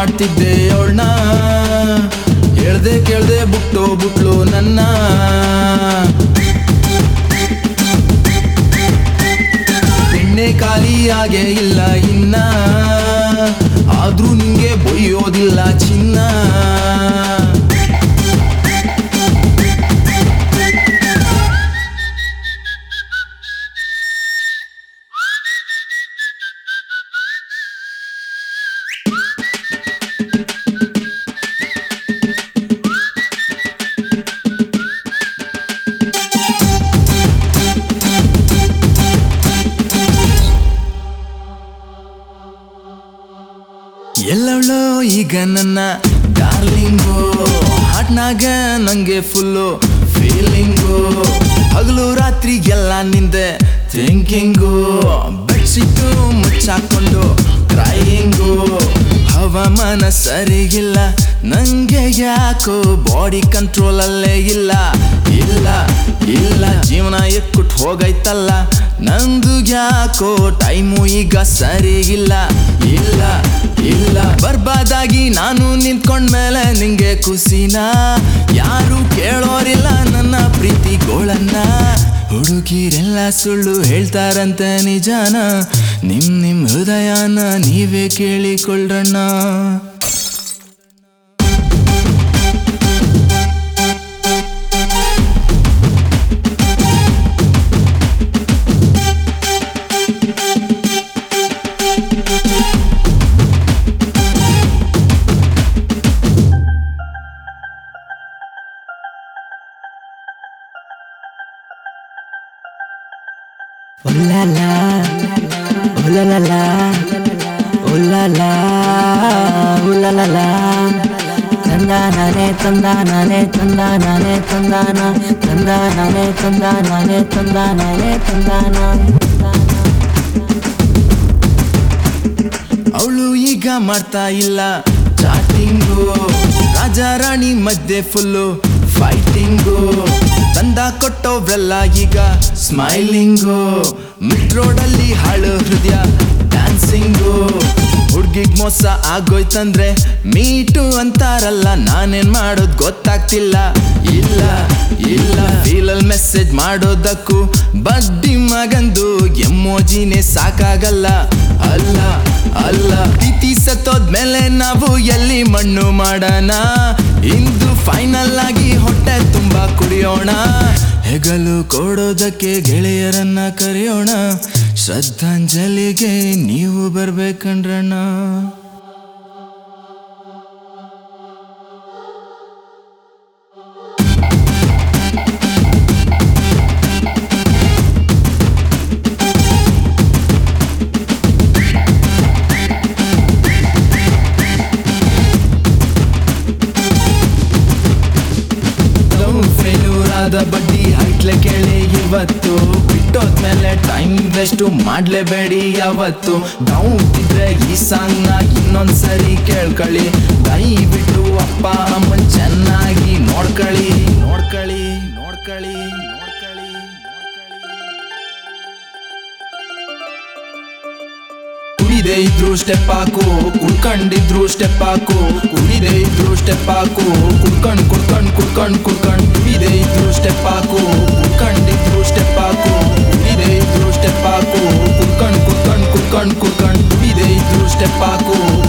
ಮಾಡ್ತಿದ್ದೆ ಅವಳನ್ನ ಹೇಳ್ದೆ ಕೇಳ್ದೆ ಬಿಟ್ಟು ಬಿಟ್ಲು ನನ್ನ ಎಣ್ಣೆ ಖಾಲಿಯಾಗೆ ಇಲ್ಲ ಇನ್ನ ಆದ್ರೂ ನಿಂಗೆ ಬೊಯ್ಯೋದಿಲ್ಲ ಚಿನ್ನ ಎಲ್ಲವಳೋ ಈಗ ನನ್ನ ಡಾರ್ಲಿಂಗು ಹಾಟ್ನಾಗ ನಂಗೆ ಫುಲ್ಲು ಫೀಲಿಂಗು ಹಗಲು ರಾತ್ರಿ ಎಲ್ಲ ನಿಂದೆ ಥಿಂಕಿಂಗು ಬೆಡ್ಶೀಟು ಮುಚ್ಚಾಕೊಂಡು ಕ್ರೈಯಿಂಗು ಹವಾಮಾನ ಸರಿಗಿಲ್ಲ ನಂಗೆ ಯಾಕೋ ಬಾಡಿ ಕಂಟ್ರೋಲ್ ಅಲ್ಲೇ ಇಲ್ಲ ಇಲ್ಲ ಇಲ್ಲ ಜೀವನ ಎಕ್ಕುಟ್ ಹೋಗೈತಲ್ಲ ನಂದು ಯಾಕೋ ಟೈಮು ಈಗ ಸರಿಗಿಲ್ಲ ಇಲ್ಲ ಇಲ್ಲ ಬರ್ಬಾದಾಗಿ ನಾನು ನಿಂತ್ಕೊಂಡ್ಮೇಲೆ ನಿಂಗೆ ಖುಷಿನ ಯಾರು ಕೇಳೋರಿಲ್ಲ ನನ್ನ ಪ್ರೀತಿಗೋಳನ್ನ ಹುಡುಗಿರೆಲ್ಲ ಸುಳ್ಳು ಹೇಳ್ತಾರಂತೆ ನಿಜಾನ ನಿಮ್ ನಿಮ್ ಹೃದಯನ ನೀವೇ ಕೇಳಿಕೊಳ್ಳ್ರಣ್ಣ Ooh la la, ooh la la la, ooh la la, ooh la la la. ತಂದಾನನೆ ತಂದಾನನೆ ತಂದಾನನೆ ತಂದಾನ ತಂದಾನನೆ ತಂದಾನನೆ ತಂದಾನನೆ ತಂದಾನ ಅವಳು ಈಗ ಮಾಡ್ತಾ ಇಲ್ಲ ಚಾಟಿಂಗು ರಾಜ ರಾಣಿ ಮಧ್ಯೆ ಫುಲ್ಲು ಫೈಟಿಂಗು ತಂದ ಕೊಟ್ಟವ್ರೆಲ್ಲ ಈಗ ಸ್ಮೈಲಿಂಗು ಮಿಡ್ ರೋಡಲ್ಲಿ ಹಾಳು ಹೃದಯ ಡ್ಯಾನ್ಸಿಂಗು ಹುಡ್ಗಿಗ್ ಮೋಸ ಆಗೋಯ್ತಂದ್ರೆ ಮೀಟು ಅಂತಾರಲ್ಲ ನಾನೇನ್ ಮಾಡೋದ್ ಗೊತ್ತಾಗ್ತಿಲ್ಲ ಇಲ್ಲ ಇಲ್ಲ ಫೀಲಲ್ ಮೆಸೇಜ್ ಮಾಡೋದಕ್ಕೂ ಬಡ್ಡಿ ಮಗಂದು ಎಮ್ಮೋಜಿನೇ ಸಾಕಾಗಲ್ಲ ಅಲ್ಲ ಅಲ್ಲ ಪ್ರೀತಿ ಸತ್ತೋದ್ಮೇಲೆ ನಾವು ಎಲ್ಲಿ ಮಣ್ಣು ಮಾಡೋಣ ಇಂದು ಫೈನಲ್ ಆಗಿ ಹೊಟ್ಟೆ ತುಂಬಾ ಕುಡಿಯೋಣ ಹೆಗಲು ಕೊಡೋದಕ್ಕೆ ಗೆಳೆಯರನ್ನ ಕರೆಯೋಣ ಶ್ರದ್ಧಾಂಜಲಿಗೆ ನೀವು ಬರ್ಬೇಕಂಡ್ರಣ್ಣ ಲವ್ ಫೇಲ್ಯೂರ್ ಆದ ಬಡ್ಡಿ ಹೈಟ್ಲೆ ಕೇಳಿ ಇವತ್ತು ಬಿಟ್ಟೋದ್ಮೇಲೆ ಟೈಮ್ ವೇಸ್ಟ್ ಮಾಡ್ಲೇಬೇಡಿ ಯಾವತ್ತು ಡೌಟ್ ಇದ್ರೆ ಈ ಸಾಂಗ್ ನ ಇನ್ನೊಂದ್ಸರಿ ಕೇಳ್ಕೊಳ್ಳಿ ದಯವಿಟ್ಟು ಅಪ್ಪ ಅಮ್ಮನ್ ಚೆನ್ನಾಗಿ ನೋಡ್ಕೊಳ್ಳಿ ನೋಡ್ಕೊಳ್ಳಿ ನೋಡ್ಕೊಳ್ಳಿ ನೋಡ್ಕೊಳ್ಳಿ ಕುಡಿದೇ ಇದ್ರು ಸ್ಟೆಪ್ ಹಾಕು ಕುಡ್ಕೊಂಡಿದ್ರು ಸ್ಟೆಪ್ ಹಾಕು ಕುಡಿದೇ ಇದ್ರು ಸ್ಟೆಪ್ ಹಾಕು ಕುಡ್ಕೊಂಡ್ ಕುಡ್ಕೊಂಡ್ ಕುಡ್ಕೊಂಡ್ ಕುಡ್ಕೊಂಡ್ ಕುಡಿದೇ ಇದ್ರು ಸ್ಟೆಪ್ ಹಾಕು ಕುಡ್ಕೊಂಡಿದ್ರು ಸ್ಟೆಪ್ ಹಾಕು ಕುಡಿದೇ ಇದ್ರು ಸ್ಟೆಪ್ ಹಾಕು ಕುಡ್ಕೊಂಡ್ ಕುಡ್ಕೊಂಡ್ ಕುಡ್ಕೊಂಡ್ ಕುಡ್ಕೊಂಡ್ ಕುಡಿದೇ ಇದ್ರು ಸ್ಟೆಪ್ ಹಾಕು